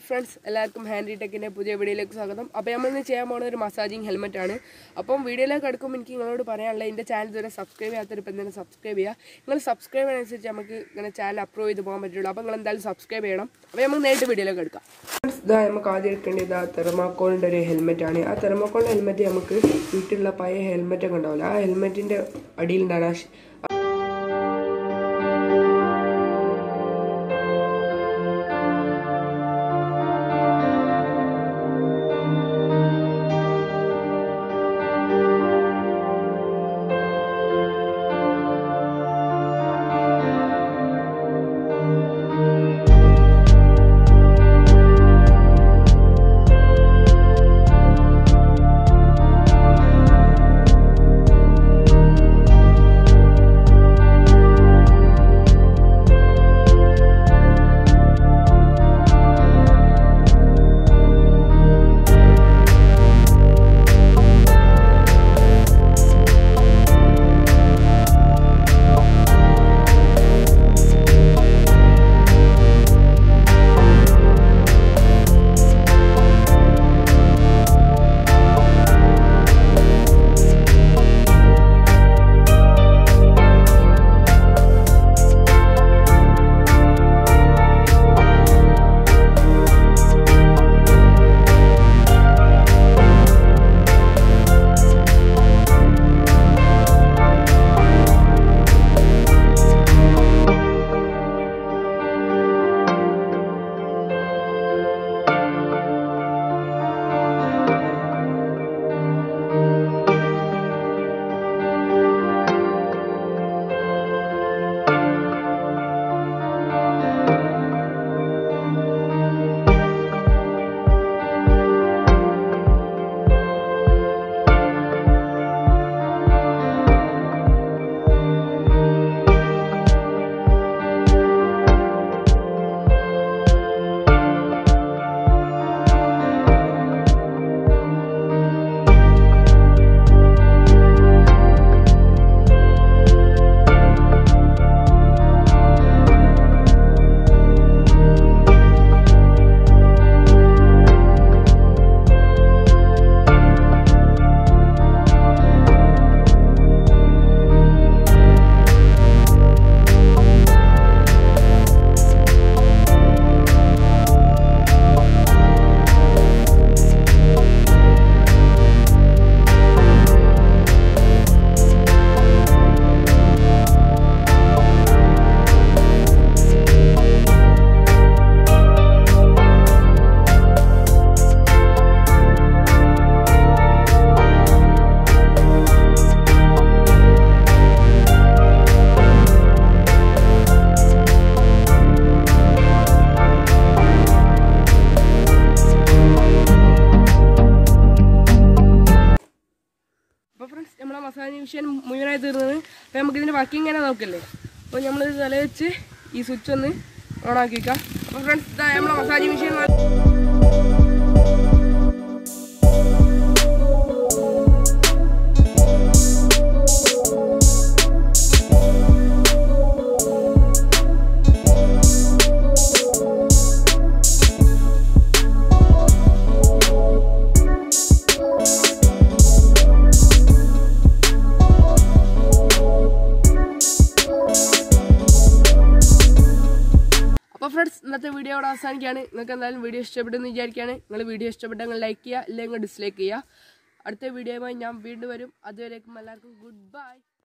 friends എല്ലാവർക്കും handy ടെക്കിൻ്റെ പുതിയ വീഡിയോയിലേക്ക് സ്വാഗതം അപ്പോൾ നമ്മൾ ഇന്ന് ചെയ്യാൻ പോകുന്ന ഒരു മസാജിങ് ഹെൽമെറ്റ് ആണ് അപ്പം വീഡിയോയിലേക്ക് അടുക്കുമ്പോൾ എനിക്ക് നിങ്ങളോട് പറയാനുള്ള എൻ്റെ ചാനൽ ഇതുവരെ സബ്സ്ക്രൈബ് ചെയ്യാത്തൊരു ഇപ്പം തന്നെ സബ്സ്ക്രൈബ് ചെയ്യുക നിങ്ങൾ സബ്സ്ക്രൈബ് ചെയ്യുന്നതനുസരിച്ച് നമുക്ക് ഇങ്ങനെ ചാനൽ അപ്രൂവ് ചെയ്ത് പോകാൻ പറ്റുള്ളൂ അപ്പോൾ നിങ്ങൾ എന്തായാലും സബ്സ്ക്രൈബ് ചെയ്യണം അപ്പോൾ നമുക്ക് നേരിട്ട് വീഡിയോയിലേക്ക് എടുക്കാം ഫ്രണ്ട്സ് ഇതാ നമുക്ക് ആദ്യം എടുക്കേണ്ടത് ഇതാ തെർമാക്കോളിൻ്റെ ഒരു ഹെൽമെറ്റ് ആണ് ആ തെർമാക്കോളിൻ്റെ ഹെൽമെറ്റ് നമുക്ക് വീട്ടിലുള്ള പഴയ ഹെൽമെറ്റ് ഒക്കെ ഉണ്ടാവില്ല ആ ഹെൽമെറ്റിൻ്റെ അടിയിലുണ്ടാണ് ആ ഷ്- അപ്പോൾ ഫ്രണ്ട്സ് നമ്മളെ മസാജ് മിഷൻ മുഴുവനായി തീർന്നത് അപ്പോൾ നമുക്ക് ഇതിൻ്റെ വർക്കിംഗ് ഇങ്ങനെ നോക്കല്ലേ അപ്പോൾ നമ്മൾ തല വെച്ച് ഈ സ്വിച്ച് ഒന്ന് ഓൺ ആക്കിക്കാം അപ്പോൾ ഫ്രണ്ട്സ് ഇതാ നമ്മളെ മസാജ് മിഷൻ അപ്പോൾ ഫ്രണ്ട്സ് ഇന്നത്തെ വീഡിയോ ഇവിടെ അവസാനിക്കുകയാണ് നിങ്ങൾക്ക് എന്തായാലും വീഡിയോ ഇഷ്ടപ്പെട്ടെന്ന് വിചാരിക്കുകയാണ് നിങ്ങൾ വീഡിയോ ഇഷ്ടപ്പെട്ടാൽ നിങ്ങൾ ലൈക്ക് ചെയ്യുക അല്ലെങ്കിൽ ഡിസ്ലൈക്ക് ചെയ്യുക അടുത്ത വീഡിയോയുമായി ഞാൻ വീണ്ടും വരും അതുവരേക്കും എല്ലാവർക്കും ഗുഡ് ബൈ